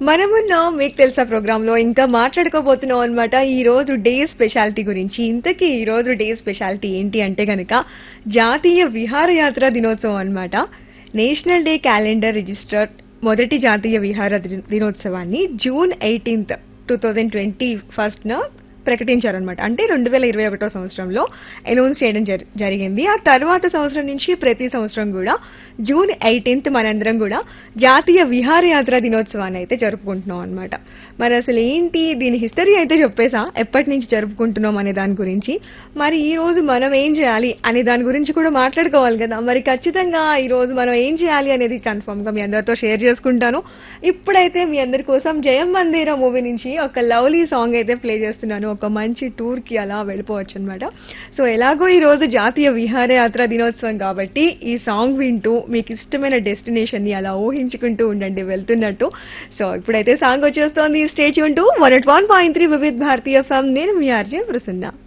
మనమున్నాం మీకు తెలుసా ప్రోగ్రామ్ లో ఇంకా మాట్లాడుకోబోతున్నాం అనమాట ఈ రోజు డే స్పెషాలిటీ గురించి ఇంతకీ ఈ రోజు డే స్పెషాలిటీ ఏంటి అంటే గనక జాతీయ విహారయాత్ర దినోత్సవం అన్నమాట నేషనల్ డే క్యాలెండర్ రిజిస్టర్ మొదటి జాతీయ విహార ది- దినోత్సవాన్ని June eighteenth two thousand twenty first న ప్రకటించారనమాట అంటే రెండు వేల ఇరవై ఒకటో సంవత్సరంలో అనౌన్స్ చేయడం జరి- జరిగింది ఆ తర్వాత సంవత్సరం నుంచి ప్రతి సంవత్సరం కూడా జూన్ ఎయిటీన్త్ మనందరం కూడా జాతీయ విహారయాత్ర దినోత్సవాన్ని అయితే జరుపుకుంటున్నాం అనమాట మరి అసలు ఏంటి దీని హిస్టరీ అయితే చెప్పేసా ఎప్పటి నుంచి జరుపుకుంటున్నాం అనే దాని గురించి మరి ఈ రోజు మనం ఏం చేయాలి అనే దాని గురించి కూడా మాట్లాడుకోవాలి కదా మరి ఖచ్చితంగా ఈ రోజు మనం ఏం చేయాలి అనేది కన్ఫర్మ్ గా మీ అందరితో షేర్ చేసుకుంటాను ఇప్పుడైతే మీ అందరి కోసం జయం మందిర మూవీ నుంచి ఒక లవ్లీ సాంగ్ అయితే ప్లే చేస్తున్నాను ఒక మంచి టూర్ కి అలా వెళ్ళిపోవచ్చు అనమాట సో ఎలాగో ఈ రోజు జాతీయ విహారయాత్ర దినోత్సవం కాబట్టి ఈ సాంగ్ వింటూ మీకు ఇష్టమైన డెస్టినేషన్ ని అలా ఊహించుకుంటూ ఉండండి వెళ్తున్నట్టు సో ఇప్పుడైతే సాంగ్ వచ్చేస్తోంది స్టేట్ యూన్ to one at one point three Vividh Bharati FM నేను మీ ఆర్జే ప్రసన్న